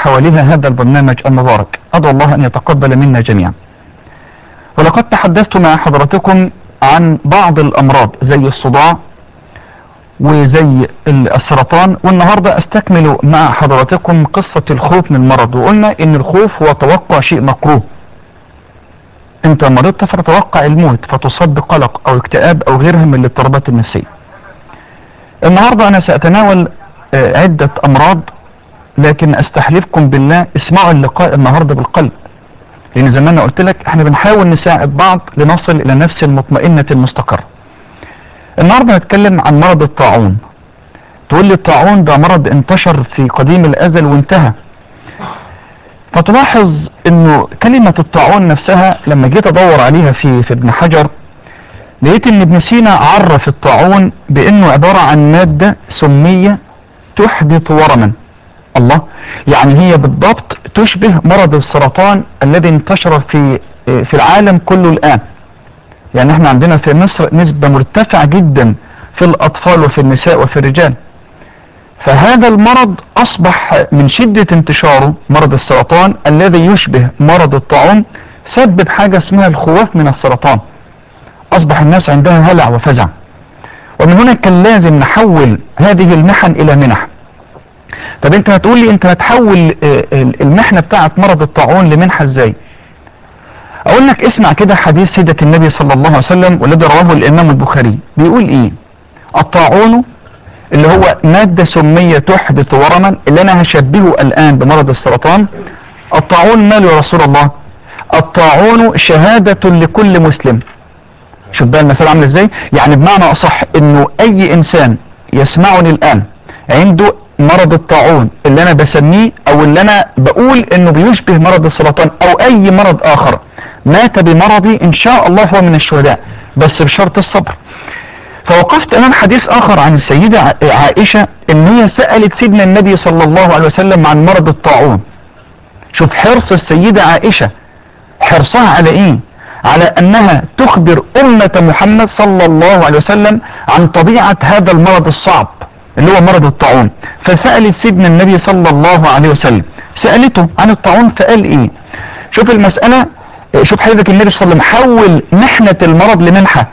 حواليها هذا البرنامج المبارك أدعو الله أن يتقبل منا جميعا ولقد تحدثت مع حضراتكم عن بعض الأمراض زي الصداع وزي السرطان والنهاردة استكمل مع حضراتكم قصة الخوف من المرض وقلنا ان الخوف هو توقع شيء مكروه انت مرضت فتتوقع الموت فتصاب بقلق او اكتئاب او غيرها من الاضطرابات النفسية النهاردة انا سأتناول عدة امراض لكن استحلفكم بالله اسمعوا اللقاء النهاردة بالقلب لان زي ما انا قلت لك احنا بنحاول نساعد بعض لنصل الى نفس المطمئنة المستقرة النهاردة هنتكلم عن مرض الطاعون تقول لي الطاعون ده مرض انتشر في قديم الازل وانتهى فتلاحظ انه كلمة الطاعون نفسها لما جيت ادور عليها في في ابن حجر لقيت ان ابن سينا عرف الطاعون بانه عبارة عن مادة سمية تحدث ورما الله يعني هي بالضبط تشبه مرض السرطان الذي انتشر في في العالم كله الان يعني احنا عندنا في مصر نسبة مرتفعة جدا في الاطفال وفي النساء وفي الرجال فهذا المرض اصبح من شدة انتشاره مرض السرطان الذي يشبه مرض الطاعون سبب حاجة اسمها الخوف من السرطان اصبح الناس عندها هلع وفزع ومن هنا كان لازم نحول هذه المحن الى منح طب انت هتقول لي انت هتحول المحنة بتاعت مرض الطاعون لمنحة ازاي اقول لك اسمع كده حديث سيدة النبي صلى الله عليه وسلم والذي رواه الامام البخاري بيقول ايه الطاعون اللي هو مادة سمية تحدث ورما اللي انا هشبهه الان بمرض السرطان الطاعون ماله يا رسول الله الطاعون شهادة لكل مسلم شوف بقى المثال عامل ازاي يعني بمعنى اصح انه اي انسان يسمعني الان عنده مرض الطاعون اللي انا بسميه او اللي انا بقول انه بيشبه مرض السرطان او اي مرض اخر مات بمرضي ان شاء الله هو من الشهداء بس بشرط الصبر فوقفت امام حديث اخر عن السيدة عائشة ان هي سألت سيدنا النبي صلى الله عليه وسلم عن مرض الطاعون شوف حرص السيدة عائشة حرصها على ايه على انها تخبر امة محمد صلى الله عليه وسلم عن طبيعة هذا المرض الصعب اللي هو مرض الطاعون فسألت سيدنا النبي صلى الله عليه وسلم سألته عن الطاعون فقال ايه شوف المسألة شوف حضرتك النبي صلى الله عليه وسلم حول محنة المرض لمنحة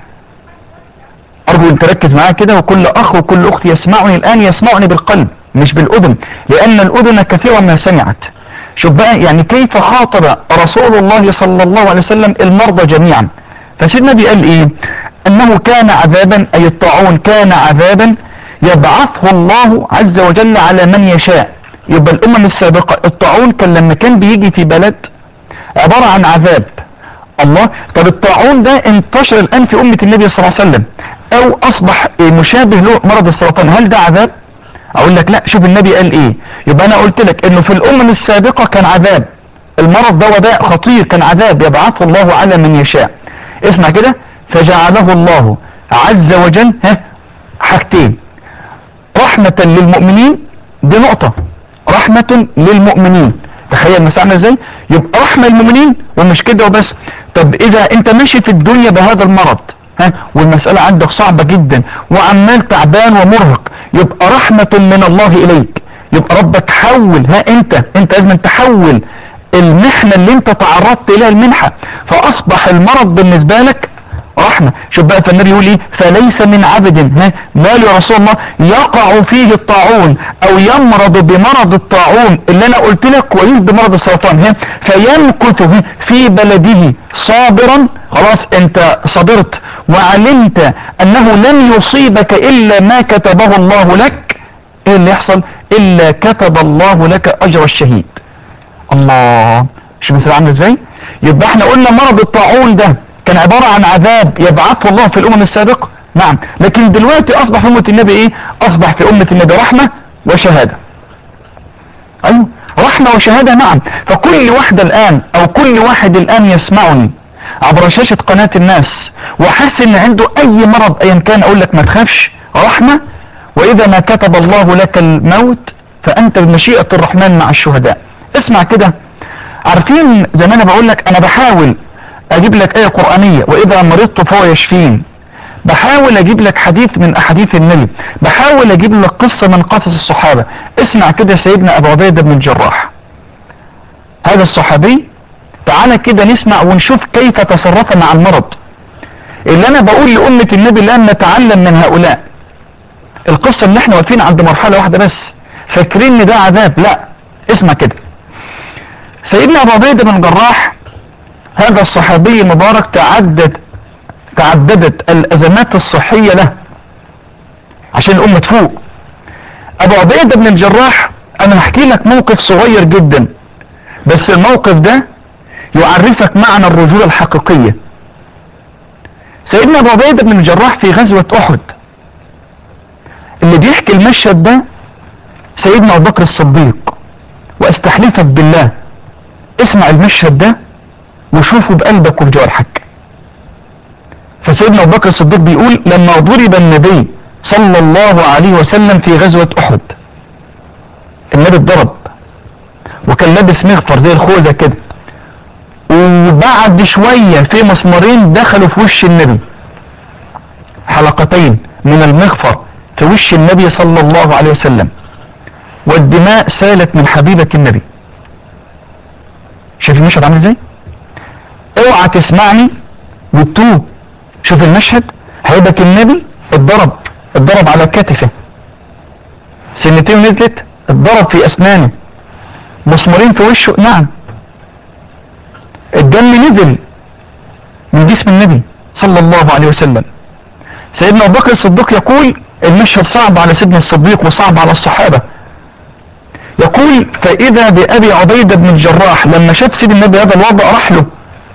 ارجو ان تركز معايا كده وكل اخ وكل اخت يسمعني الان يسمعني بالقلب مش بالاذن لان الاذن كثيرا ما سمعت شوف بقى يعني كيف خاطب رسول الله صلى الله عليه وسلم المرضى جميعا فسيدنا النبي قال ايه انه كان عذابا اي الطاعون كان عذابا يبعثه الله عز وجل على من يشاء يبقى الامم السابقة الطاعون كان لما كان بيجي في بلد عبارة عن عذاب الله طب الطاعون ده انتشر الان في امة النبي صلى الله عليه وسلم او اصبح مشابه له مرض السرطان هل ده عذاب اقول لك لا شوف النبي قال ايه يبقى انا قلت لك انه في الامم السابقة كان عذاب المرض ده وباء خطير كان عذاب يبعثه الله على من يشاء اسمع كده فجعله الله عز وجل ها حاجتين رحمة للمؤمنين دي نقطة رحمة للمؤمنين تخيل المسألة عامله ازاي يبقى رحمة للمؤمنين ومش كده وبس طب اذا انت ماشي في الدنيا بهذا المرض ها والمسألة عندك صعبة جدا وعمال تعبان ومرهق يبقى رحمة من الله اليك يبقى ربك حول ها انت انت لازم تحول المحنة اللي انت تعرضت اليها المنحة فاصبح المرض بالنسبة لك رحمة شوف بقى فالنبي يقول ايه فليس من عبد ها مال يا رسول الله يقع فيه الطاعون او يمرض بمرض الطاعون اللي انا قلت لك كويس بمرض السرطان ها فيمكث في بلده صابرا خلاص انت صبرت وعلمت انه لن يصيبك الا ما كتبه الله لك ايه اللي يحصل الا كتب الله لك اجر الشهيد الله شوف مثل عامل ازاي يبقى احنا قلنا مرض الطاعون ده كان عبارة عن عذاب يبعثه الله في الامم السابقة نعم لكن دلوقتي اصبح في امة النبي ايه اصبح في امة النبي رحمة وشهادة ايوه رحمة وشهادة نعم فكل واحدة الان او كل واحد الان يسمعني عبر شاشة قناة الناس وحس ان عنده اي مرض ايا كان اقول لك ما تخافش رحمة واذا ما كتب الله لك الموت فانت بمشيئة الرحمن مع الشهداء اسمع كده عارفين زي ما انا بقول لك انا بحاول اجيب لك ايه قرآنية واذا مرضت فهو يشفين بحاول اجيب لك حديث من احاديث النبي بحاول اجيب لك قصة من قصص الصحابة اسمع كده سيدنا ابو عبيدة بن الجراح هذا الصحابي تعالى كده نسمع ونشوف كيف تصرف مع المرض اللي انا بقول لأمة النبي الآن نتعلم من هؤلاء القصة ان احنا واقفين عند مرحلة واحدة بس فاكرين ان ده عذاب لا اسمع كده سيدنا ابو عبيده بن الجراح هذا الصحابي المبارك تعدد تعددت الازمات الصحية له عشان الامة تفوق ابو عبيدة بن الجراح انا هحكي لك موقف صغير جدا بس الموقف ده يعرفك معنى الرجولة الحقيقية سيدنا ابو عبيدة بن الجراح في غزوة احد اللي بيحكي المشهد ده سيدنا ابو بكر الصديق واستحلفك بالله اسمع المشهد ده وشوفه بقلبك وبجوارحك فسيدنا ابو بكر الصديق بيقول لما ضرب النبي صلى الله عليه وسلم في غزوة احد النبي اتضرب وكان لابس مغفر زي الخوذة كده وبعد شوية في مسمارين دخلوا في وش النبي حلقتين من المغفر في وش النبي صلى الله عليه وسلم والدماء سالت من حبيبة النبي شايف المشهد عامل ازاي اوعى تسمعني وتتوب شوف المشهد حبيبة النبي اتضرب اتضرب على كتفه سنتين نزلت اتضرب في اسنانه مسمارين في وشه نعم الدم نزل من جسم النبي صلى الله عليه وسلم سيدنا ابو بكر الصديق يقول المشهد صعب على سيدنا الصديق وصعب على الصحابة يقول فإذا بأبي عبيدة بن الجراح لما شاف سيد النبي هذا الوضع راح له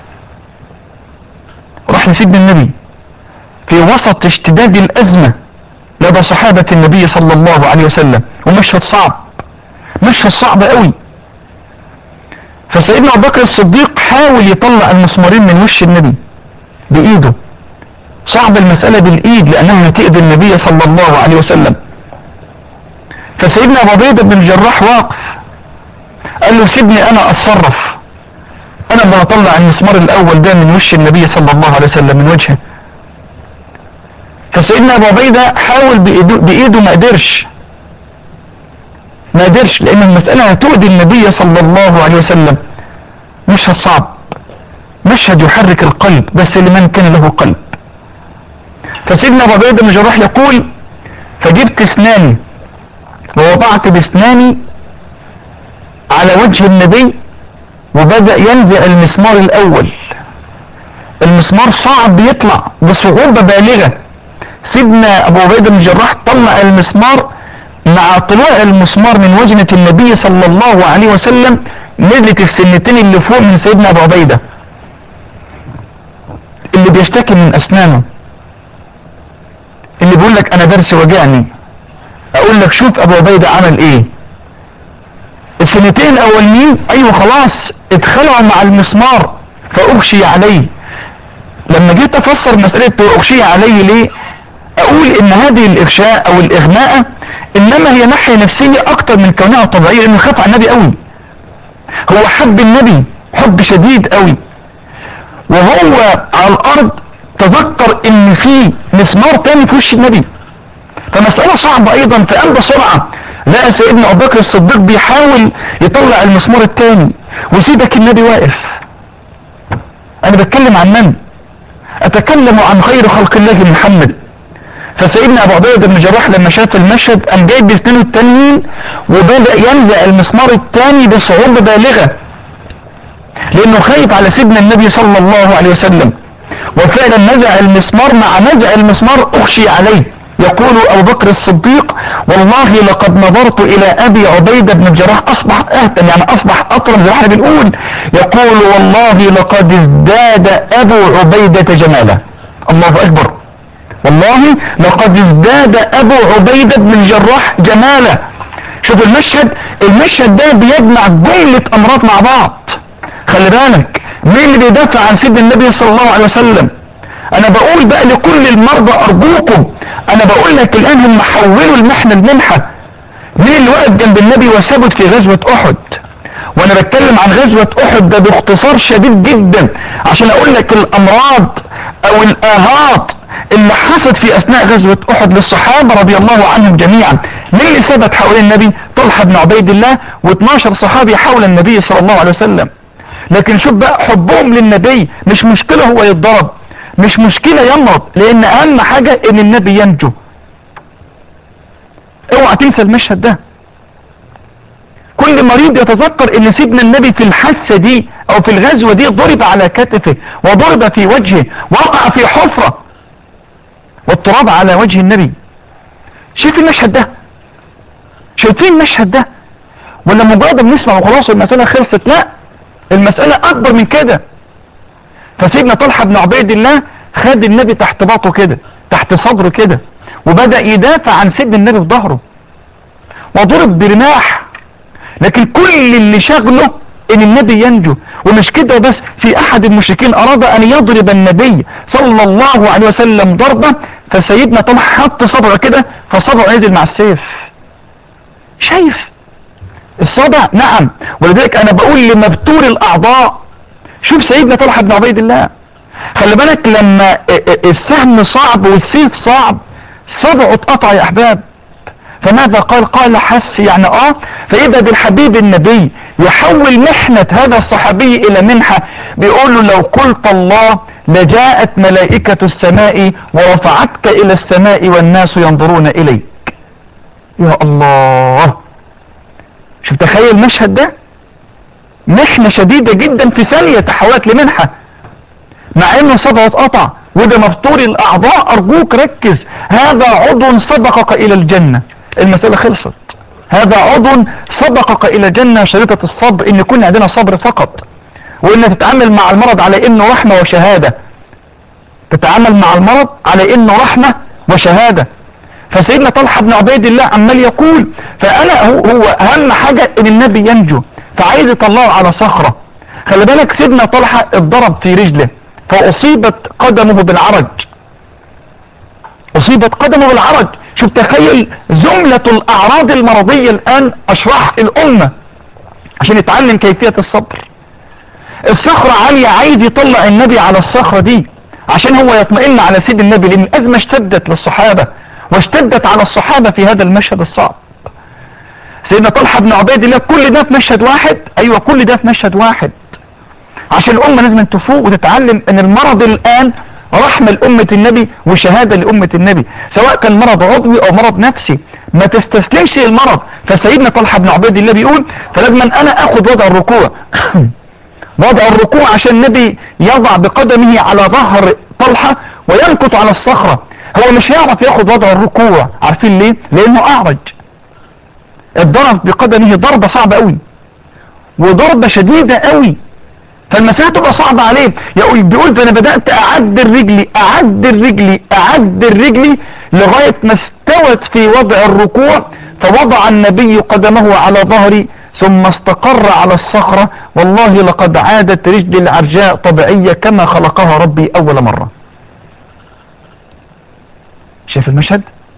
راح لسيدنا النبي في وسط اشتداد الأزمة لدى صحابة النبي صلى الله عليه وسلم ومشهد صعب مشهد صعب قوي فسيدنا ابو بكر الصديق حاول يطلع المسمارين من وش النبي بايده صعب المسألة بالايد لانها هتأذي النبي صلى الله عليه وسلم فسيدنا ابو عبيدة بن الجراح واقف قال له سيبني انا اتصرف انا اللي هطلع المسمار الاول ده من وش النبي صلى الله عليه وسلم من وجهه فسيدنا ابو عبيدة حاول بايده, بإيده ما قدرش ما قدرش لان المسألة هتؤذي النبي صلى الله عليه وسلم مشهد صعب مشهد يحرك القلب بس لمن كان له قلب فسيدنا ابو عبيدة بن جراح يقول فجبت اسناني ووضعت باسناني على وجه النبي وبدأ ينزع المسمار الاول المسمار صعب يطلع بصعوبة بالغة سيدنا ابو عبيدة بن الجراح طلع المسمار مع طلوع المسمار من وجنة النبي صلى الله عليه وسلم نزلت السنتين اللي فوق من سيدنا ابو عبيدة اللي بيشتكي من اسنانه اللي بيقول لك انا درسي وجعني اقول لك شوف ابو عبيدة عمل ايه السنتين الاولين ايوه خلاص اتخلعوا مع المسمار فاغشي عليه لما جيت افسر مسألة اغشي عليه ليه اقول ان هذه الاغشاء او الاغماء انما هي ناحية نفسية اكتر من كونها طبيعية لانه خاف على النبي قوي هو حب النبي حب شديد قوي وهو على الارض تذكر ان في مسمار تاني في وش النبي فمسألة صعبة ايضا فقام بسرعة لقى سيدنا ابو بكر الصديق بيحاول يطلع المسمار التاني وسيبك النبي واقف انا بتكلم عن من اتكلم عن خير خلق الله محمد فسيدنا ابو عبيده بن جراح لما شاف المشهد قام جايب بسنانه التانيين وبدا ينزع المسمار الثاني بصعوبه بالغه لانه خايف على سيدنا النبي صلى الله عليه وسلم وفعلا نزع المسمار مع نزع المسمار اخشي عليه يقول ابو بكر الصديق والله لقد نظرت الى ابي عبيدة بن الجراح اصبح اهتم يعني اصبح اطرم زي ما احنا بنقول يقول والله لقد ازداد ابو عبيدة جمالا الله اكبر والله لقد ازداد ابو عبيدة بن الجراح جمالا شوف المشهد المشهد ده بيجمع جملة امراض مع بعض خلي بالك مين اللي بيدافع عن سيدنا النبي صلى الله عليه وسلم انا بقول بقى لكل المرضى ارجوكم انا بقول لك الان هم حولوا المحنة المنحة مين اللي وقف جنب النبي وثبت في غزوة احد وانا بتكلم عن غزوة احد ده باختصار شديد جدا عشان اقول لك الامراض او الاهات اللي حصلت في اثناء غزوة احد للصحابة رضي الله عنهم جميعا مين اللي ثبت حوالين النبي طلحة بن عبيد الله و12 صحابي حول النبي صلى الله عليه وسلم لكن شوف بقى حبهم للنبي مش مشكلة هو يتضرب مش مشكلة يمرض لان اهم حاجة ان النبي ينجو اوعى تنسى المشهد ده كل مريض يتذكر ان سيدنا النبي في الحادثة دي او في الغزوة دي ضرب على كتفه وضرب في وجهه وقع في حفرة والتراب على وجه النبي شايف المشهد ده شايفين المشهد ده ولا مجرد بنسمع وخلاص المسألة خلصت لا المسألة اكبر من كده فسيدنا طلحة بن عبيد الله خد النبي تحت باطه كده تحت صدره كده وبدأ يدافع عن سيدنا النبي بظهره وضرب برماح لكن كل اللي شغله ان النبي ينجو ومش كده بس في احد المشركين اراد ان يضرب النبي صلى الله عليه وسلم ضربة فسيدنا طلحة حط صبعه كده فصبعه نزل مع السيف شايف الصدع نعم ولذلك انا بقول لمبتور الاعضاء شوف سيدنا طلحة بن عبيد الله خلي بالك لما السهم صعب والسيف صعب صبعه اتقطع يا احباب فماذا قال قال حس يعني اه فاذا بالحبيب النبي يحول محنة هذا الصحابي الى منحة بيقول له لو قلت الله لجاءت ملائكة السماء ورفعتك الى السماء والناس ينظرون اليك يا الله شوف تخيل المشهد ده محنة شديدة جدا في ثانية تحولت لمنحة مع انه صبعه اتقطع وده مبتور الاعضاء ارجوك ركز هذا عضو سبقك الى الجنة المسألة خلصت هذا عضو سبقك الى جنة شريطة الصبر ان يكون عندنا صبر فقط وان تتعامل مع المرض على انه رحمة وشهادة تتعامل مع المرض على انه رحمة وشهادة فسيدنا طلحة بن عبيد الله عمال يقول فانا هو, هو اهم حاجة ان النبي ينجو فعايز يطلعه على صخرة خلي بالك سيدنا طلحة اتضرب في رجله فاصيبت قدمه بالعرج اصيبت قدمه بالعرج شوف تخيل زملة الاعراض المرضية الان اشرح الامة عشان يتعلم كيفية الصبر الصخرة عالية عايز يطلع النبي على الصخرة دي عشان هو يطمئن على سيد النبي لان الازمة اشتدت للصحابة واشتدت على الصحابة في هذا المشهد الصعب سيدنا طلحة بن عبيد الله كل ده في مشهد واحد ايوه كل ده في مشهد واحد عشان الامة لازم تفوق وتتعلم ان المرض الان رحمة لأمة النبي وشهادة لأمة النبي سواء كان مرض عضوي او مرض نفسي ما تستسلمش للمرض فسيدنا طلحة بن عبيد الله بيقول فلازم انا اخد وضع الركوع وضع الركوع عشان النبي يضع بقدمه على ظهر طلحة وينكت على الصخرة هو مش هيعرف ياخد وضع الركوع عارفين ليه لانه اعرج اتضرب بقدمه ضربة صعبة قوي وضربة شديدة قوي فالمسألة تبقى صعبة عليه يقول بيقول فانا بدأت اعدل رجلي اعدل رجلي اعدل رجلي لغاية ما استوت في وضع الركوع فوضع النبي قدمه على ظهري ثم استقر على الصخرة والله لقد عادت رجلي العرجاء طبيعية كما خلقها ربي اول مرة شايف المشهد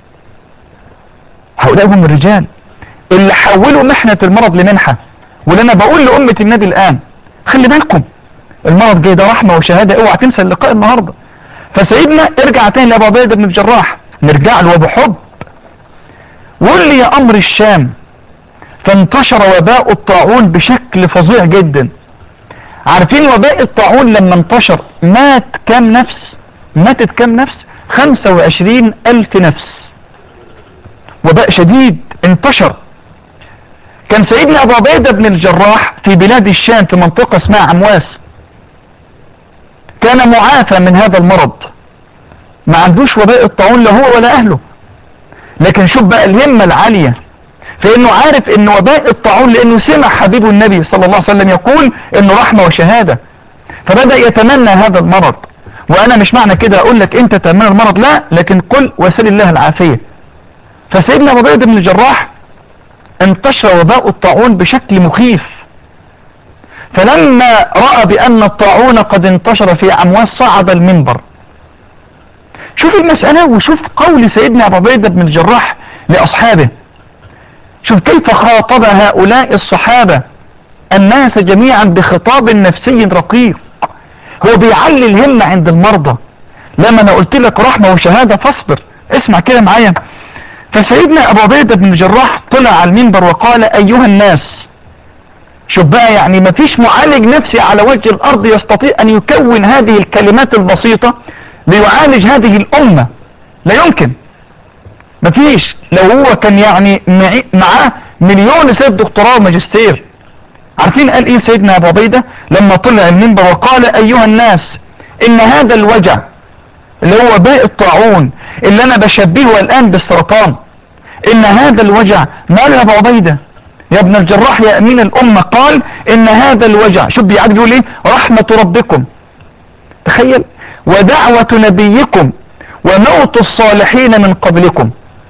هؤلاء هم الرجال اللي حولوا محنة المرض لمنحة واللي انا بقول لأمة النبي الآن خلي بالكم المرض جاي ده رحمة وشهادة اوعى تنسى اللقاء النهاردة فسيدنا ارجع تاني لأبو عبيدة بن الجراح نرجع له بحب وقول لي يا أمر الشام فانتشر وباء الطاعون بشكل فظيع جدا عارفين وباء الطاعون لما انتشر مات كام نفس ماتت كام نفس 25 ألف نفس وباء شديد انتشر كان سيدنا ابو عبيدة بن الجراح في بلاد الشام في منطقة اسمها عمواس كان معافى من هذا المرض ما عندوش وباء الطاعون لا هو ولا اهله لكن شوف بقى الهمة العالية فانه عارف ان وباء الطاعون لانه سمع حبيبه النبي صلى الله عليه وسلم يقول انه رحمة وشهادة فبدأ يتمنى هذا المرض وانا مش معنى كده اقول لك انت تتمنى المرض لا لكن قل وسل الله العافية فسيدنا ابو عبيدة بن الجراح انتشر وباء الطاعون بشكل مخيف فلما رأى بأن الطاعون قد انتشر في عمواس صعد المنبر شوف المسألة وشوف قول سيدنا أبو عبيدة بن الجراح لأصحابه شوف كيف خاطب هؤلاء الصحابة الناس جميعا بخطاب نفسي رقيق هو بيعلي الهمة عند المرضى لما انا قلت لك رحمة وشهادة فاصبر اسمع كده معايا فسيدنا ابو عبيدة بن الجراح طلع على المنبر وقال ايها الناس شوف بقى يعني مفيش معالج نفسي على وجه الارض يستطيع ان يكون هذه الكلمات البسيطة ليعالج هذه الامة لا يمكن مفيش لو هو كان يعني معاه مليون سيد دكتوراه وماجستير عارفين قال ايه سيدنا ابو عبيدة لما طلع المنبر وقال ايها الناس ان هذا الوجع اللي هو باء الطاعون اللي انا بشبهه الان بالسرطان ان هذا الوجع مال يا ابو عبيدة يا ابن الجراح يا امين الامة قال ان هذا الوجع شوف بيعاد يقول ايه رحمة ربكم تخيل ودعوة نبيكم وموت الصالحين من قبلكم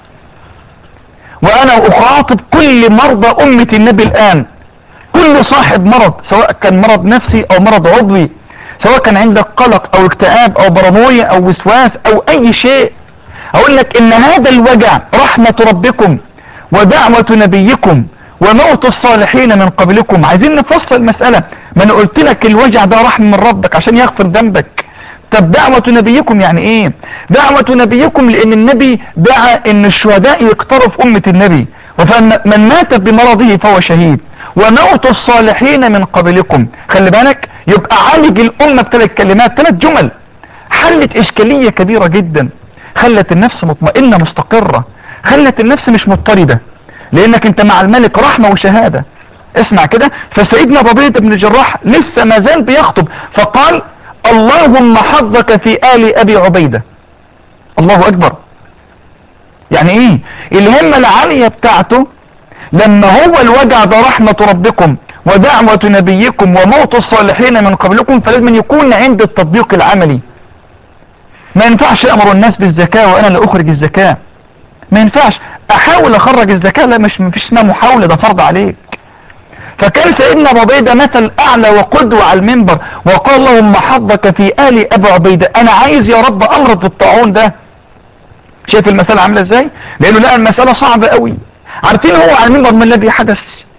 وانا اخاطب كل مرضى امة النبي الان كل صاحب مرض سواء كان مرض نفسي او مرض عضوي سواء كان عندك قلق او اكتئاب او برموية او وسواس او اي شيء اقول لك ان هذا الوجع رحمة ربكم ودعوة نبيكم وموت الصالحين من قبلكم عايزين نفصل المسألة ما انا قلت لك الوجع ده رحمة من ربك عشان يغفر ذنبك طب دعوة نبيكم يعني ايه دعوة نبيكم لان النبي دعا ان الشهداء يقتروا في امة النبي ومن مات بمرضه فهو شهيد وموت الصالحين من قبلكم خلي بالك يبقى عالج الامة بثلاث كلمات ثلاث جمل حلت اشكالية كبيرة جدا خلت النفس مطمئنة مستقرة خلت النفس مش مضطردة لانك انت مع الملك رحمة وشهادة اسمع كده فسيدنا ربيعة بن الجراح لسه ما زال بيخطب فقال اللهم حظك في آل أبي عبيدة الله أكبر يعني ايه الهمة العالية بتاعته لما هو الوجع ده رحمة ربكم ودعوة نبيكم وموت الصالحين من قبلكم فلازم يكون عند التطبيق العملي ما ينفعش امر الناس بالزكاة وانا لا اخرج الزكاة ما ينفعش احاول اخرج الزكاة لا مش مفيش اسمها محاولة ده فرض عليك فكان سيدنا ابو عبيده مثل اعلى وقدوة على المنبر وقال اللهم حظك في ال ابو عبيده انا عايز يا رب امرض بالطاعون ده شايف المسألة عاملة ازاي لانه لقى المسألة صعبة قوي عارفين هو على المنبر ما الذي حدث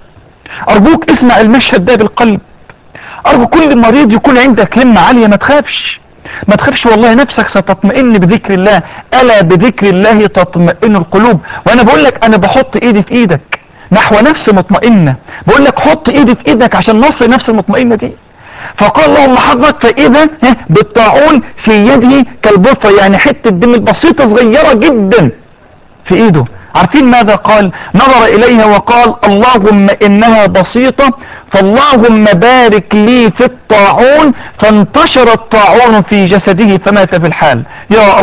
ارجوك اسمع المشهد ده بالقلب ارجو كل مريض يكون عندك همة عالية ما تخافش ما تخافش والله نفسك ستطمئن بذكر الله الا بذكر الله تطمئن القلوب وانا بقول لك انا بحط ايدي في ايدك نحو نفس مطمئنة بقول لك حط ايدي في ايدك عشان نصل نفس المطمئنة دي فقال اللهم حظك فاذا بالطاعون في يده كالبطة يعني حتة دم البسيطة صغيرة جدا في ايده عارفين ماذا قال نظر اليها وقال اللهم انها بسيطة فاللهم بارك لي في الطاعون فانتشر الطاعون في جسده فمات في الحال يا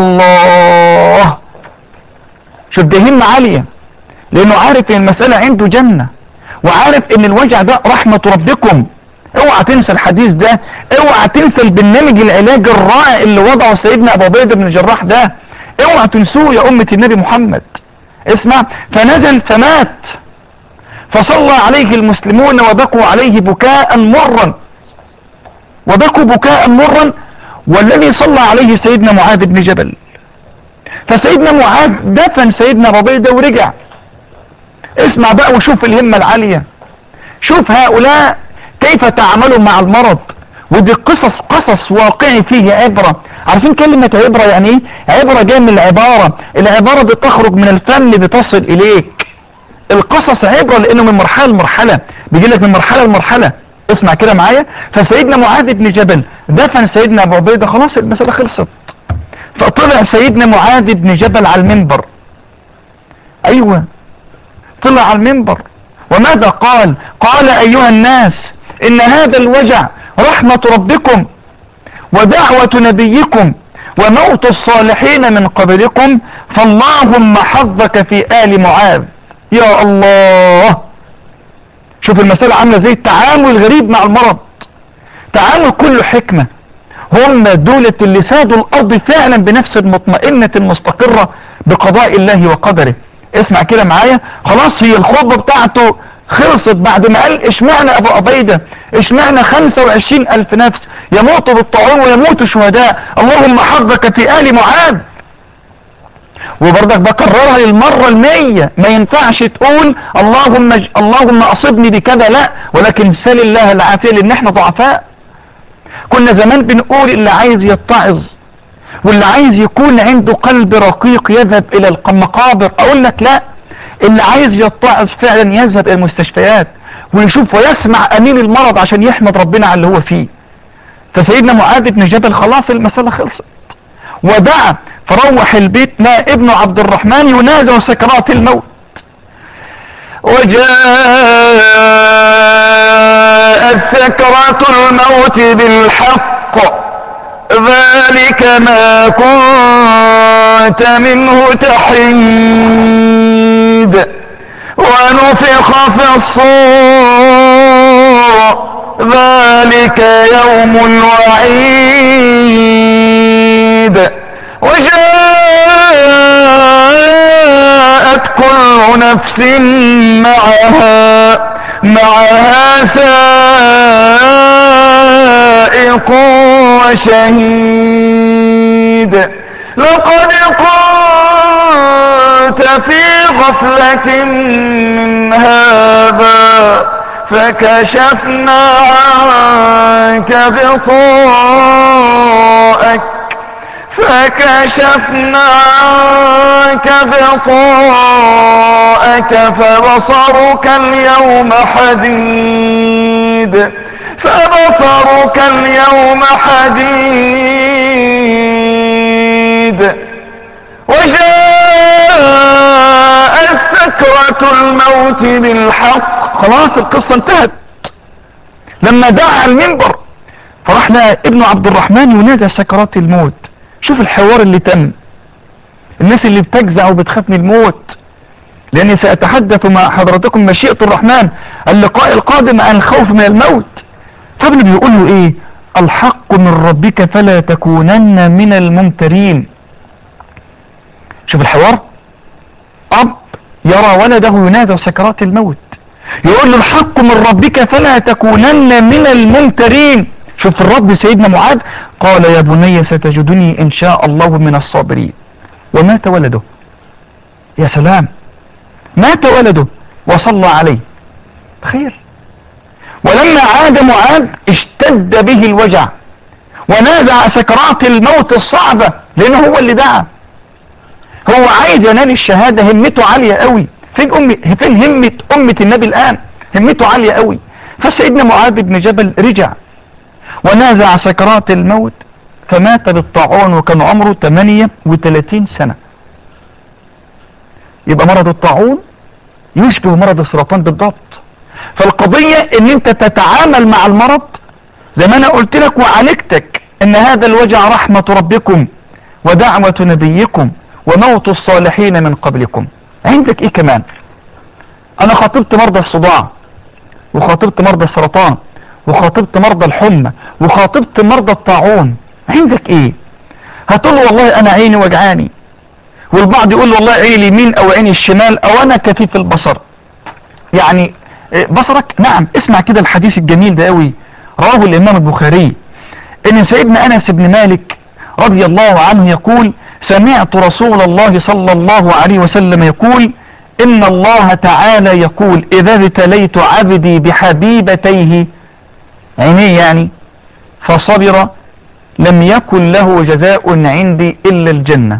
الله شوف ده همة عالية لانه عارف ان المسألة عنده جنة وعارف ان الوجع ده رحمة ربكم اوعى تنسى الحديث ده اوعى تنسى البرنامج العلاج الرائع اللي وضعه سيدنا ابو عبيده بن الجراح ده اوعى تنسوه يا امة النبي محمد اسمع فنزل فمات فصلى عليه المسلمون وبكوا عليه بكاء مرا وبكوا بكاء مرا والذي صلى عليه سيدنا معاذ بن جبل فسيدنا معاذ دفن سيدنا ربيدة ورجع اسمع بقى وشوف الهمة العالية شوف هؤلاء كيف تعاملوا مع المرض ودي قصص قصص واقعي فيه عبرة عارفين كلمة عبرة يعني ايه عبرة جاية من العبارة العبارة بتخرج من الفم بتصل اليك القصص عبرة لانه من مرحلة لمرحلة بيجي لك من مرحلة لمرحلة اسمع كده معايا فسيدنا معاذ بن جبل دفن سيدنا ابو عبيدة خلاص المسألة خلصت فطلع سيدنا معاذ بن جبل على المنبر ايوه طلع على المنبر وماذا قال قال ايها الناس ان هذا الوجع رحمة ربكم ودعوة نبيكم وموت الصالحين من قبلكم فاللهم حظك في آل معاذ يا الله شوف المسألة عاملة زي التعامل الغريب مع المرض تعامل كله حكمة هم دولة اللي سادوا الأرض فعلا بنفس المطمئنة المستقرة بقضاء الله وقدره اسمع كده معايا خلاص هي الخطبة بتاعته خلصت بعد ما قال اشمعنى ابو عبيدة اشمعنى 25 الف نفس يموتوا بالطاعون ويموتوا شهداء اللهم حظك في آل معاذ وبرضك بكررها للمرة المية ما ينفعش تقول اللهم اللهم اصبني بكذا لا ولكن سل الله العافية لان احنا ضعفاء كنا زمان بنقول اللي عايز يتعظ واللي عايز يكون عنده قلب رقيق يذهب الى المقابر اقول لك لا اللي عايز يتعظ فعلا يذهب الى المستشفيات ويشوف ويسمع امين المرض عشان يحمد ربنا على اللي هو فيه فسيدنا معاذ بن جبل خلاص المسألة خلصت ودعا فروح البيت ما ابنه عبد الرحمن ينازع سكرات الموت وجاءت سكرات الموت بالحق ذلك ما كنت منه تحيد ونفخ في الصور ذلك يوم الوعيد وجاءت كل نفس معها معها سائق وشهيد لقد كنت في غفلة من هذا فكشفنا عنك بطاءك فكشفنا عنك بطاءك فبصرك اليوم حديد فبصرك اليوم حديد وجاءت سكرة الموت بالحق خلاص القصة انتهت لما دعا المنبر فرحنا ابن عبد الرحمن ينادى سكرات الموت شوف الحوار اللي تم الناس اللي بتجزع وبتخاف من الموت لاني سأتحدث مع حضرتكم مشيئة الرحمن اللقاء القادم عن الخوف من الموت فابن بيقول له ايه الحق من ربك فلا تكونن من الممترين شوف الحوار اب يرى ولده ينادى سكرات الموت يقول له الحق من ربك فلا تكونن من الممترين شوف الرب سيدنا معاذ قال يا بني ستجدني ان شاء الله من الصابرين ومات ولده يا سلام مات ولده وصلى عليه تخيل ولما عاد معاذ اشتد به الوجع ونازع سكرات الموت الصعبة لانه هو اللي دعا هو عايز ينال الشهادة همته عالية قوي فين أمي فين همة أمة النبي الآن همته عالية قوي فسيدنا معاذ بن جبل رجع ونازع سكرات الموت فمات بالطاعون وكان عمره 38 سنة يبقى مرض الطاعون يشبه مرض السرطان بالضبط فالقضية ان انت تتعامل مع المرض زي ما انا قلت لك وعالجتك ان هذا الوجع رحمة ربكم ودعوة نبيكم وموت الصالحين من قبلكم عندك ايه كمان انا خاطبت مرضى الصداع وخاطبت مرضى السرطان وخاطبت مرضى الحمى وخاطبت مرضى الطاعون عندك ايه هتقول والله انا عيني وجعاني والبعض يقول والله عيني اليمين او عيني الشمال او انا كفيف البصر يعني بصرك نعم اسمع كده الحديث الجميل ده قوي رواه الامام البخاري ان سيدنا انس بن مالك رضي الله عنه يقول سمعت رسول الله صلى الله عليه وسلم يقول إن الله تعالى يقول إذا ابتليت عبدي بحبيبتيه عينيه يعني فصبر لم يكن له جزاء عندي إلا الجنة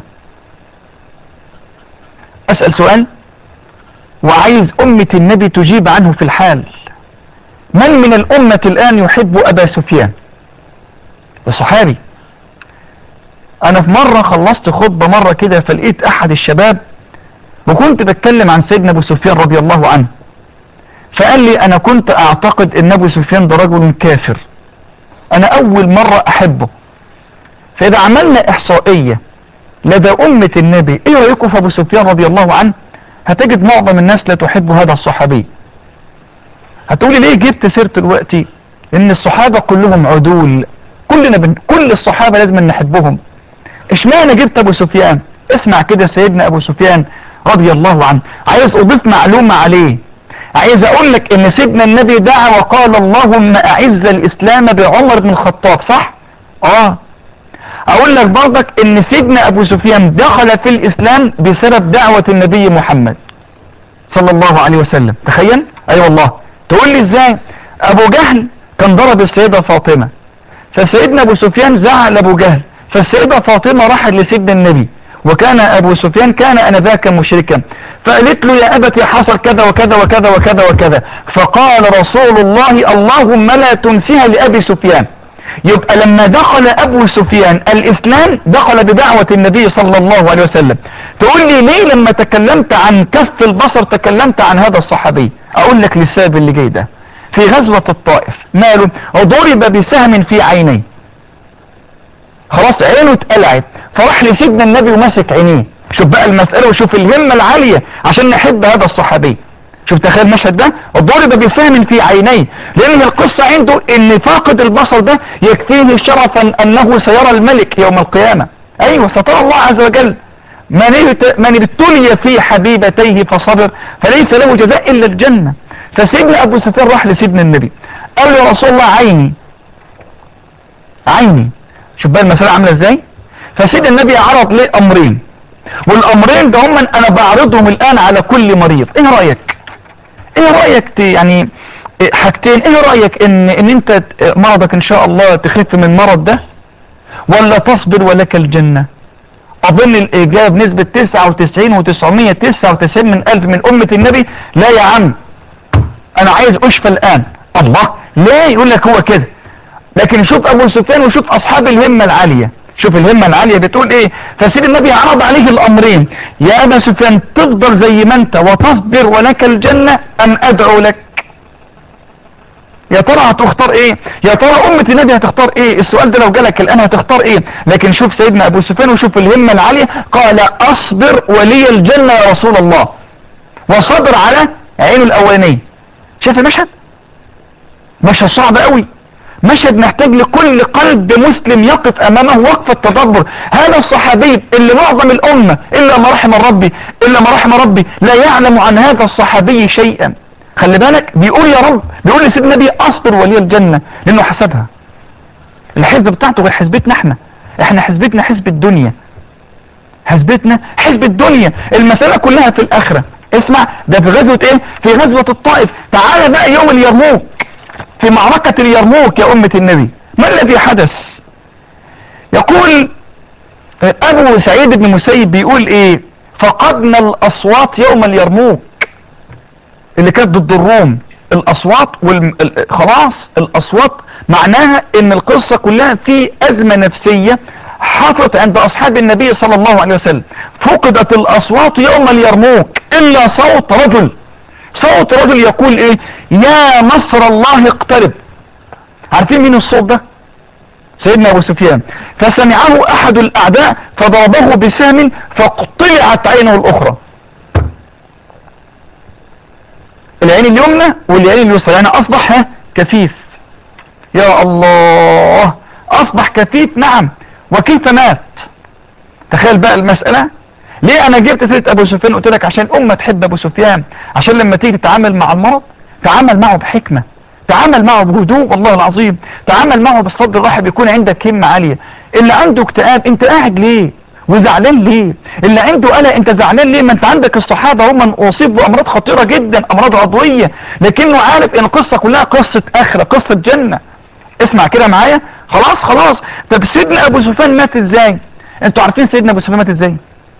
أسأل سؤال وعايز أمة النبي تجيب عنه في الحال من من الأمة الآن يحب أبا سفيان ده صحابي انا في مرة خلصت خطبة مرة كده فلقيت احد الشباب وكنت بتكلم عن سيدنا ابو سفيان رضي الله عنه فقال لي انا كنت اعتقد ان ابو سفيان ده رجل كافر انا اول مرة احبه فاذا عملنا احصائية لدى امة النبي ايه رأيكم في ابو سفيان رضي الله عنه هتجد معظم الناس لا تحب هذا الصحابي هتقولي ليه جبت سيرته دلوقتي ان الصحابة كلهم عدول كلنا بن... كل الصحابة لازم نحبهم اشمعنى جبت ابو سفيان اسمع كده سيدنا ابو سفيان رضي الله عنه عايز اضيف معلومة عليه عايز اقول لك ان سيدنا النبي دعا وقال اللهم اعز الاسلام بعمر بن الخطاب صح اه اقول لك برضك ان سيدنا ابو سفيان دخل في الاسلام بسبب دعوة النبي محمد صلى الله عليه وسلم تخيل اي أيوة والله تقول لي ازاي ابو جهل كان ضرب السيدة فاطمة فسيدنا ابو سفيان زعل ابو جهل فالسيدة فاطمة راحت لسيدنا النبي وكان ابو سفيان كان انذاك مشركا فقالت له يا ابتي حصل كذا وكذا وكذا وكذا وكذا فقال رسول الله اللهم لا تنسيها لابي سفيان يبقى لما دخل ابو سفيان الاسلام دخل بدعوة النبي صلى الله عليه وسلم تقول لي ليه لما تكلمت عن كف البصر تكلمت عن هذا الصحابي اقول لك للسبب اللي جاي ده في غزوة الطائف ماله ضرب بسهم في عينيه خلاص عينه اتقلعت فراح لسيدنا النبي وماسك عينيه شوف بقى المسألة وشوف الهمة العالية عشان نحب هذا الصحابي شوف تخيل المشهد ده ضرب بسهم في عينيه لان القصة عنده ان فاقد البصر ده يكفيه شرفا انه سيرى الملك يوم القيامة ايوه سترى الله عز وجل من من ابتلي في حبيبتيه فصبر فليس له جزاء الا الجنة فسيدنا ابو سفيان راح لسيدنا النبي قال له يا رسول الله عيني عيني شوف بقى المسألة عاملة ازاي فسيدنا النبي عرض ليه امرين والامرين ده هم انا بعرضهم الان على كل مريض ايه رأيك ايه رأيك يعني حاجتين ايه رأيك ان ان انت مرضك ان شاء الله تخف من المرض ده ولا تصبر ولك الجنة اظن الاجابة بنسبة 99 و999 من الف من امة النبي لا يا عم انا عايز اشفى الان الله ليه يقول لك هو كده لكن شوف ابو سفيان وشوف اصحاب الهمة العالية شوف الهمة العالية بتقول ايه فسيد النبي عرض عليه الامرين يا ابا سفيان تفضل زي ما انت وتصبر ولك الجنة ام ادعو لك يا ترى هتختار ايه يا ترى امة النبي هتختار ايه السؤال ده لو جالك الان هتختار ايه لكن شوف سيدنا ابو سفيان وشوف الهمة العالية قال اصبر ولي الجنة يا رسول الله وصبر على عينه الاولانية شايف المشهد مشهد صعب قوي مشهد محتاج لكل قلب مسلم يقف امامه وقفة تدبر هذا الصحابي اللي معظم الامة الا ما رحم ربي الا ما رحم ربي لا يعلم عن هذا الصحابي شيئا خلي بالك بيقول يا رب بيقول لسيدنا النبي اصبر ولي الجنة لانه حسبها الحزب بتاعته غير حزبتنا احنا احنا حزبتنا حزب الدنيا حزبتنا حزب الدنيا المسألة كلها في الاخرة اسمع ده في غزوة ايه في غزوة الطائف تعال بقى يوم اليرموك في معركة اليرموك يا أمة النبي ما الذي حدث يقول أبو سعيد بن مسيب بيقول إيه فقدنا الأصوات يوم اليرموك اللي كانت ضد الروم الأصوات وال... خلاص الأصوات معناها إن القصة كلها في أزمة نفسية حصلت عند أصحاب النبي صلى الله عليه وسلم فقدت الأصوات يوم اليرموك إلا صوت رجل صوت رجل يقول ايه يا نصر الله اقترب عارفين مين الصوت ده سيدنا ابو سفيان فسمعه احد الاعداء فضربه بسهم فاقطلعت عينه الاخرى العين اليمنى والعين اليسرى يعني اصبح ها كفيف يا الله اصبح كفيف نعم وكيف مات تخيل بقى المسألة ليه انا جبت سيرة ابو سفيان قلت لك عشان امة تحب ابو سفيان عشان لما تيجي تتعامل مع المرض تعامل معه بحكمة تعامل معه بهدوء والله العظيم تعامل معه بالصدر الرحب يكون عندك همة عالية اللي عنده اكتئاب انت قاعد ليه وزعلان ليه اللي عنده قلق انت زعلان ليه ما انت عندك الصحابة هم اصيبوا بامراض خطيرة جدا امراض عضوية لكنه عارف ان القصة كلها قصة اخرة قصة جنة اسمع كده معايا خلاص خلاص طب سيدنا ابو سفيان مات ازاي انتوا عارفين سيدنا ابو سفيان مات ازاي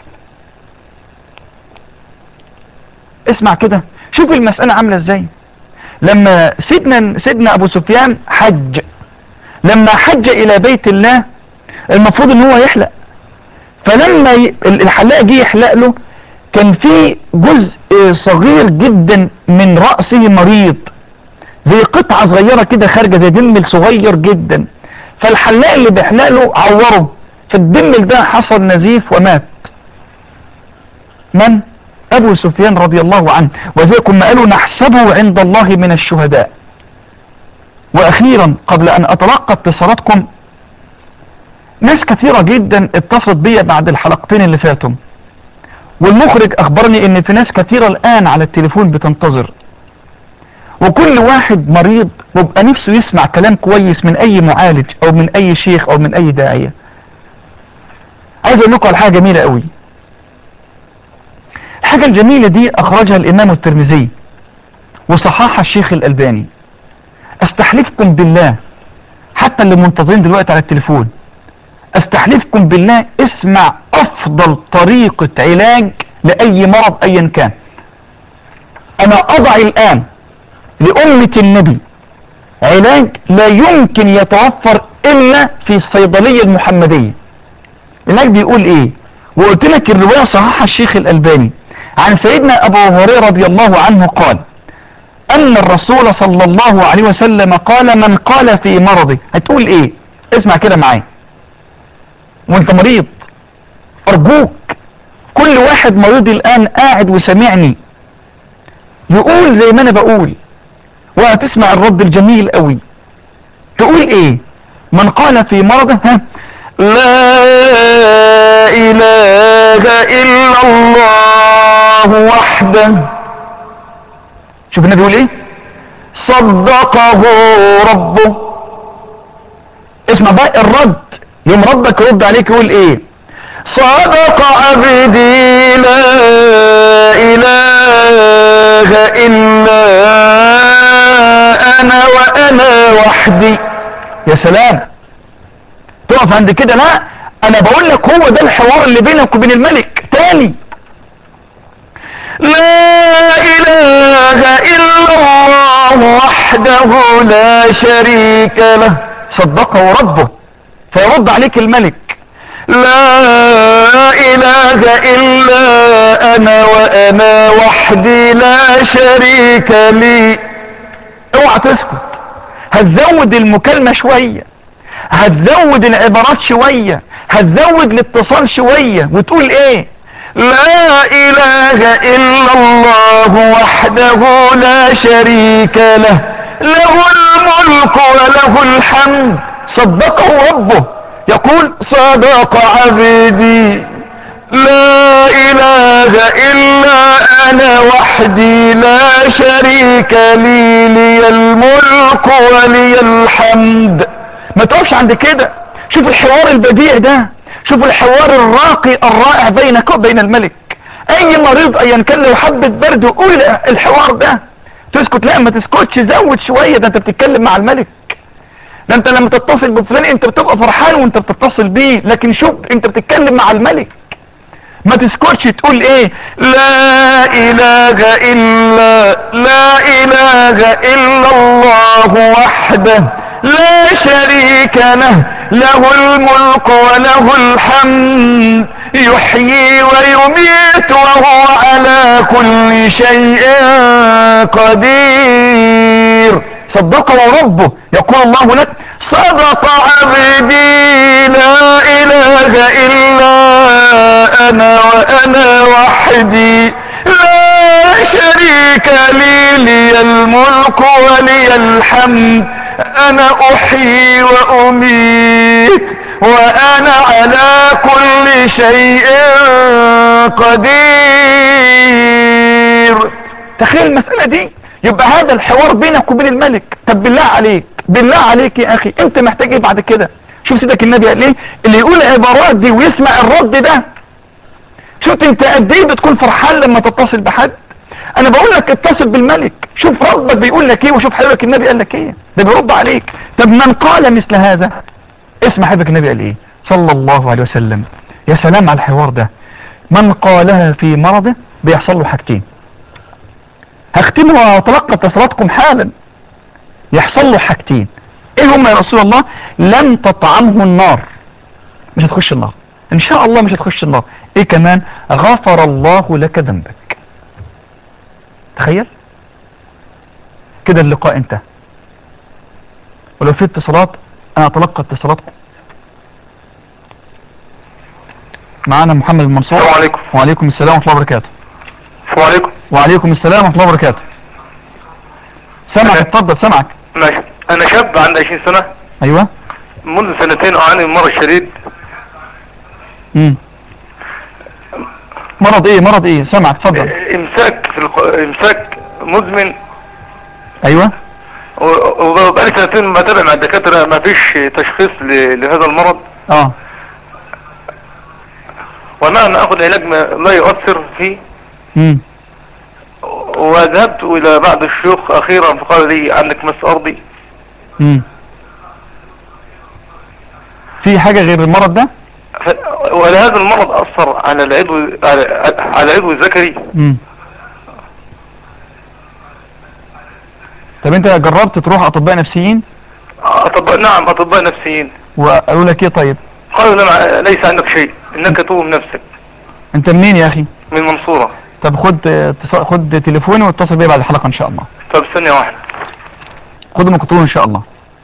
اسمع كده شوف المسألة عاملة ازاي لما سيدنا سيدنا ابو سفيان حج لما حج الى بيت الله المفروض ان هو يحلق فلما ي... الحلاق جه يحلق له كان في جزء صغير جدا من رأسه مريض زي قطعة صغيرة كده خارجة زي دمل صغير جدا فالحلاق اللي بيحلق له عوره فالدمل ده حصل نزيف ومات من ابو سفيان رضي الله عنه وذلك ما قالوا نحسبه عند الله من الشهداء واخيرا قبل ان اتلقى اتصالاتكم ناس كثيرة جدا اتصلت بيا بعد الحلقتين اللي فاتوا والمخرج اخبرني ان في ناس كثيرة الان على التليفون بتنتظر وكل واحد مريض بيبقى نفسه يسمع كلام كويس من اي معالج او من اي شيخ او من اي داعية عايز اقول لكم على حاجة جميلة قوي الحاجة الجميلة دي اخرجها الامام الترمذي وصححها الشيخ الالباني استحلفكم بالله حتى اللي منتظرين دلوقتي على التليفون استحلفكم بالله اسمع افضل طريقة علاج لاي مرض ايا كان انا اضع الان لامة النبي علاج لا يمكن يتوفر الا في الصيدلية المحمدية العلاج بيقول ايه وقلت لك الرواية صححها الشيخ الالباني عن سيدنا ابو هريرة رضي الله عنه قال ان الرسول صلى الله عليه وسلم قال من قال في مرضه هتقول ايه اسمع كده معايا وانت مريض ارجوك كل واحد مريض الان قاعد وسمعني يقول زي ما انا بقول وهتسمع الرد الجميل قوي تقول ايه من قال في مرضه ها لا اله الا الله وحده شوف النبي يقول ايه صدقه ربه اسمع بقى الرد يوم ربك يرد عليك يقول ايه صدق عبدي لا اله الا انا وانا وحدي يا سلام تقف عند كده لا انا بقول لك هو ده الحوار اللي بينك وبين الملك تاني لا اله الا الله وحده لا شريك له صدقه ربه فيرد عليك الملك لا اله الا انا وانا وحدي لا شريك لي اوعى تسكت هتزود المكالمة شوية هتزود العبارات شوية هتزود الاتصال شوية وتقول ايه لا اله الا الله وحده لا شريك له له الملك وله الحمد صدقه ربه يقول صدق عبدي لا اله الا انا وحدي لا شريك لي لي الملك ولي الحمد ما تقفش عند كده شوف الحوار البديع ده شوف الحوار الراقي الرائع بينك وبين الملك اي مريض ايا كان لو حبة برد قول الحوار ده تسكت لا ما تسكتش زود شوية ده انت بتتكلم مع الملك ده انت لما تتصل بفلان انت بتبقى فرحان وانت بتتصل بيه لكن شوف انت بتتكلم مع الملك ما تسكتش تقول ايه لا اله الا لا اله الا الله وحده لا شريك له له الملك وله الحمد يحيي ويميت وهو على كل شيء قدير صدقه ربه يقول الله لك صدق عبدي لا اله الا انا وانا وحدي لا شريك لي لي الملك ولي الحمد انا احيي واميت وانا على كل شيء قدير تخيل المسألة دي يبقى هذا الحوار بينك وبين الملك طب بالله عليك بالله عليك يا اخي انت محتاج ايه بعد كده شوف سيدك النبي قال ايه اللي يقول العبارات دي ويسمع الرد ده شفت انت قد ايه بتكون فرحان لما تتصل بحد انا بقول لك اتصل بالملك شوف ربك بيقول لك ايه وشوف حبيبك النبي قال لك ايه ده بيرد عليك طب من قال مثل هذا اسمع حبيبك النبي قال ايه صلى الله عليه وسلم يا سلام على الحوار ده من قالها في مرضه بيحصل له حاجتين هختمها واتلقى اتصالاتكم حالا يحصل له حاجتين ايه هم يا رسول الله لن تطعمه النار مش هتخش النار ان شاء الله مش هتخش النار ايه كمان غفر الله لك ذنبك تخيل كده اللقاء انتهى ولو في اتصالات انا اتلقى اتصالاتكم معانا محمد المنصور السلام عليكم. وعليكم السلام ورحمه الله وبركاته السلام عليكم وعليكم السلام ورحمه الله وبركاته سامعك أنا- اتفضل سامعك ماشي انا شاب عندي 20 سنة ايوه منذ سنتين اعاني من مرض شديد امم مرض ايه مرض ايه سامعك اتفضل امساك في الق... امساك مزمن ايوه و- وبقالي سنتين بتابع مع الدكاترة ما فيش تشخيص ل... لهذا المرض اه وانا انا اخذ علاج ما لا يؤثر فيه امم وذهبت الى بعض الشيوخ اخيرا فقال لي عندك مس ارضي امم في حاجة غير المرض ده ف- وهل هذا المرض اثر على العضو على على العضو الذكري مم. طب انت جربت تروح اطباء نفسيين اطباء نعم اطباء نفسيين وقالوا لك ايه طيب قالوا لنا ليس عندك شيء انك توهم نفسك انت منين يا اخي من المنصورة طب خد اتصال- خد تليفوني واتصل بيا بعد الحلقة ان شاء الله طب ثانية واحدة خد المقطوع ان شاء الله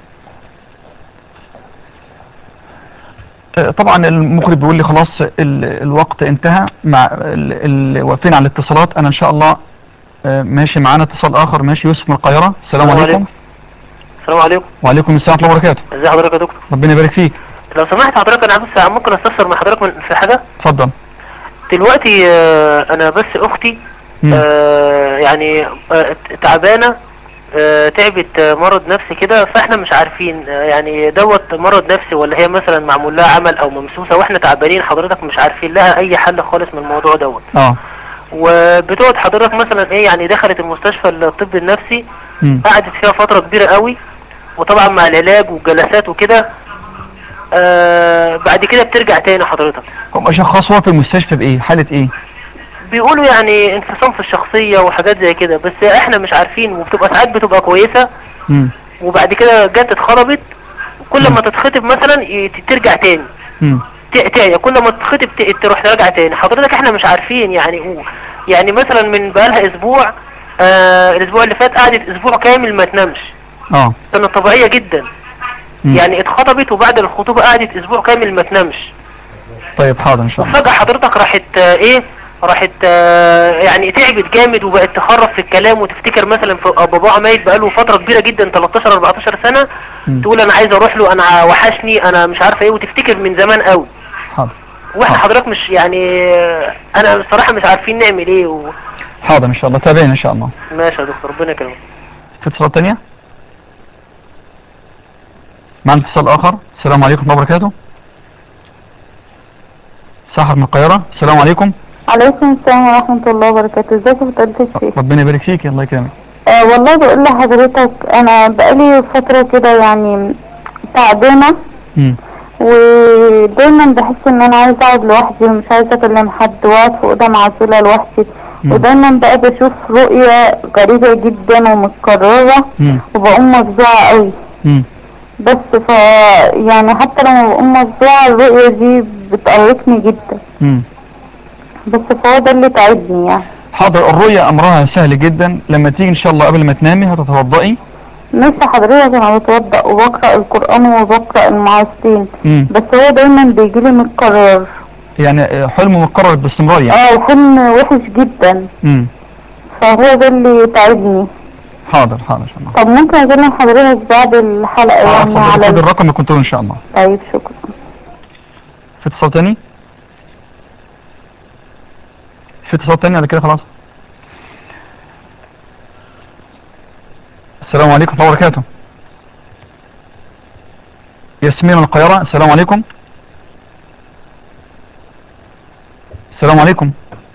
آه، طبعا المخرج بيقول لي خلاص ال- الوقت انتهى مع ال- ال- واقفين على الاتصالات انا ان شاء الله آه، ماشي معانا اتصال اخر ماشي يوسف من القاهرة السلام السلام عليكم السلام عليكم وعليكم السلام ورحمة الله وبركاته ازي حضرتك يا دكتور ربنا يبارك فيك لو سمحت حضرتك انا بس ممكن استفسر مع حضرتك من في حاجه اتفضل دلوقتي آه، انا بس اختي مم. آه، يعني آه، تعبانه آه، تعبت آه، مرض نفسي كده فاحنا مش عارفين آه، يعني دوت مرض نفسي ولا هي مثلا معمول لها عمل او ممسوسه واحنا تعبانين حضرتك مش عارفين لها اي حل خالص من الموضوع دوت اه وبتقعد حضرتك مثلا ايه يعني دخلت المستشفى الطب النفسي مم. قعدت فيها فترة كبيرة قوي وطبعا مع العلاج والجلسات وكده آه بعد كده بترجع تاني حضرتك هم شخصوها في المستشفى بايه حالة ايه بيقولوا يعني انفصام في الشخصية وحاجات زي كده بس احنا مش عارفين وبتبقى ساعات بتبقى كويسة مم. وبعد كده جت اتخربت كل مم. ما تتخطب مثلا ي- ترجع تاني مم. ت- تاني كل ما تتخطب ت- تروح ترجع تاني حضرتك احنا مش عارفين يعني هو يعني مثلا من بقالها اسبوع آه الاسبوع اللي فات قعدت اسبوع كامل ما تنامش اه كانت طبيعية جدا مم. يعني اتخطبت وبعد الخطوبة قعدت اسبوع كامل ما تنامش طيب حاضر ان شاء الله وفجأة حضرتك راحت آه، ايه راحت آه، يعني تعبت جامد وبقت تخرف في الكلام وتفتكر مثلا في باباها ميت بقاله فترة كبيرة جدا 13 14 سنة مم. تقول انا عايز اروح له انا وحشني انا مش عارفه ايه وتفتكر من زمان قوي حاضر واحنا آه. حضرتك مش يعني آه، انا بصراحة مش عارفين نعمل ايه و... حاضر ان شاء الله تابعنا ان شاء الله ماشي يا دكتور ربنا يكرمك في اتصال تانية معنا اتصال اخر السلام عليكم ورحمة الله وبركاته سحر من القاهرة السلام عليكم عليكم السلام ورحمة الله وبركاته ازيك يا فضيلة الشيخ ربنا يبارك فيك الله يكرمك آه والله بقول لحضرتك انا بقالي فترة كده يعني تعبانة مم. ودايما بحس ان انا عايزة اقعد لوحدي ومش عايزة اكلم حد واقعد في اوضة معزولة لوحدي مم. ودايما بقى بشوف رؤية غريبة جدا ومتكررة مم. وبقوم مفزوعة قوي مم. بس ف يعني حتى لما بقوم مفزوعة الرؤية دي بتقلقني جدا مم. بس فهو ده اللي تعبني يعني حاضر الرؤية امرها سهل جدا لما تيجي ان شاء الله قبل ما تنامي هتتوضئي ماشي حضرتك انا بتوضأ وبقرأ القرآن وبقرأ المعاصرين مم. بس هو دايما بيجيلي متكرر يعني آه، حلم متكرر باستمرار يعني اه وحلم وحش جدا مم. فهو ده اللي تعبني حاضر حاضر ان شاء الله طب ممكن اكلم حضرتك بعد الحلقة آه، يعني اتفضل، على خد ال- الرقم اللي كنت ان شاء الله طيب شكرا في اتصال تاني في اتصال تاني على كده خلاص السلام عليكم ورحمة الله وبركاته ياسمين من القاهرة السلام عليكم السلام عليكم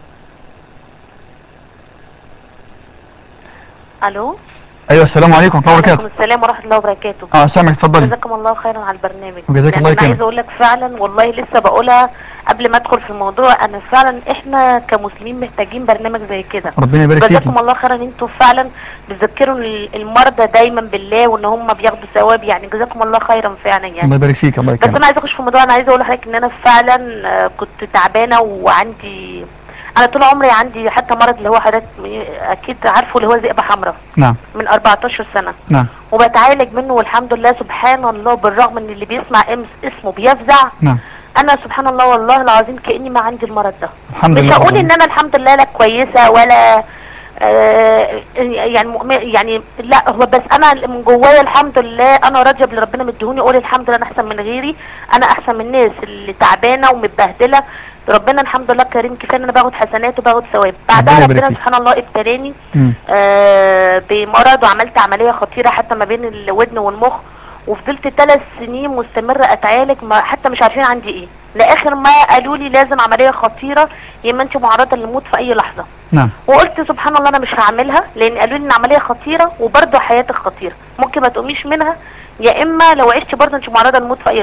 الو ايوه السلام عليكم ورحمة الله وعليكم وبركاته السلام ورحمه الله وبركاته اه سامعك اتفضلي جزاكم الله خيرا على البرنامج وجزاك يعني الله انا خير. عايزه اقول لك فعلا والله لسه بقولها قبل ما ادخل في الموضوع انا فعلا احنا كمسلمين محتاجين برنامج زي كده ربنا يبارك فيك جزاكم الله خيرا ان انتوا فعلا بتذكروا ال- المرضى دايما بالله وان هم بياخدوا ثواب يعني جزاكم الله خيرا فعلا يعني الله يبارك فيك الله بس يكرمك انا عايزه اخش في الموضوع انا عايزه اقول لحضرتك ان انا فعلا آه، كنت تعبانه وعندي انا طول عمري عندي حتى مرض اللي هو حضرتك اكيد عارفه اللي هو ذئبه حمراء نعم من 14 سنه نعم وبتعالج منه والحمد لله سبحان الله بالرغم ان اللي بيسمع امس اسمه بيفزع نعم انا سبحان الله والله العظيم كاني ما عندي المرض ده الحمد مش لله هقول رب ان انا الحمد لله لا كويسه ولا آه يعني مؤمن يعني لا هو بس انا من جوايا الحمد لله انا راضيه باللي ربنا مديهوني اقول الحمد لله انا احسن من غيري انا احسن من الناس اللي تعبانه ومتبهدله ربنا الحمد لله كريم كفايه ان انا باخد حسنات وباخد ثواب بعدها يبارك ربنا فيك. سبحان الله ابتلاني مم. آه، بمرض وعملت عملية خطيرة حتى ما بين الودن والمخ وفضلت ثلاث سنين مستمرة اتعالج ما حتى مش عارفين عندي ايه لاخر ما قالوا لي لازم عملية خطيرة يا اما انت معرضة للموت في اي لحظة نعم وقلت سبحان الله انا مش هعملها لان قالوا لي ان عملية خطيرة وبرضه حياتك خطيرة ممكن ما تقوميش منها يا اما لو عشت برضه انت معرضة للموت في اي لحظة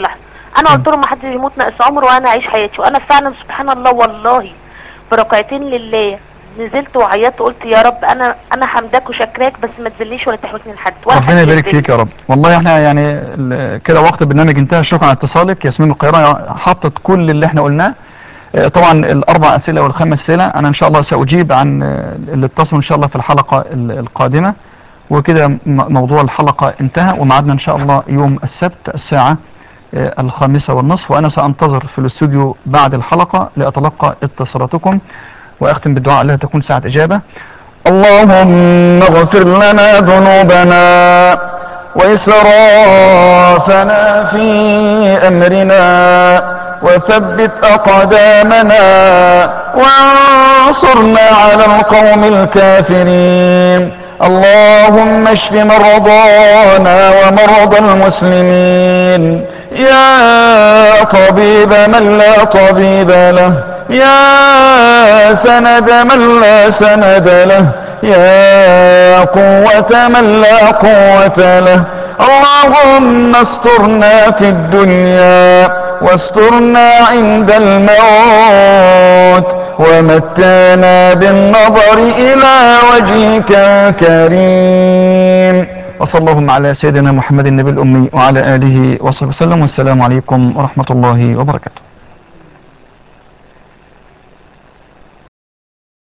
انا قلت له ما حدش يموت ناقص عمره وانا اعيش حياتي وانا فعلا سبحان الله والله بركعتين لله نزلت وعيطت وقلت يا رب انا انا حمداك وشكراك بس ما تذلنيش ولا تحوجني لحد ولا ربنا حد يبارك يذلني. فيك يا رب والله احنا يعني ال- كده وقت البرنامج انتهى شكرا على اتصالك ياسمين القيرة حطت كل اللي احنا قلناه اه، طبعا الاربع اسئله والخمس اسئله انا ان شاء الله ساجيب عن اه، اللي اتصلوا ان شاء الله في الحلقه ال- القادمه وكده م- موضوع الحلقه انتهى وميعادنا ان شاء الله يوم السبت الساعه اه، الخامسة والنصف وانا سانتظر في الاستوديو بعد الحلقه لاتلقى اتصالاتكم واختم بالدعاء لها تكون ساعه اجابه اللهم اغفر لنا ذنوبنا وإسرافنا في أمرنا وثبت أقدامنا وانصرنا على القوم الكافرين اللهم اشف مرضانا ومرضى المسلمين يا طبيب من لا طبيب له يا سند من لا سند له يا قوة من لا قوة له اللهم استرنا في الدنيا واسترنا عند الموت ومتانا بالنظر إلى وجهك الكريم وصلى اللهم على سيدنا محمد النبي الأمي وعلى آله وصحبه وسلم والسلام عليكم ورحمة الله وبركاته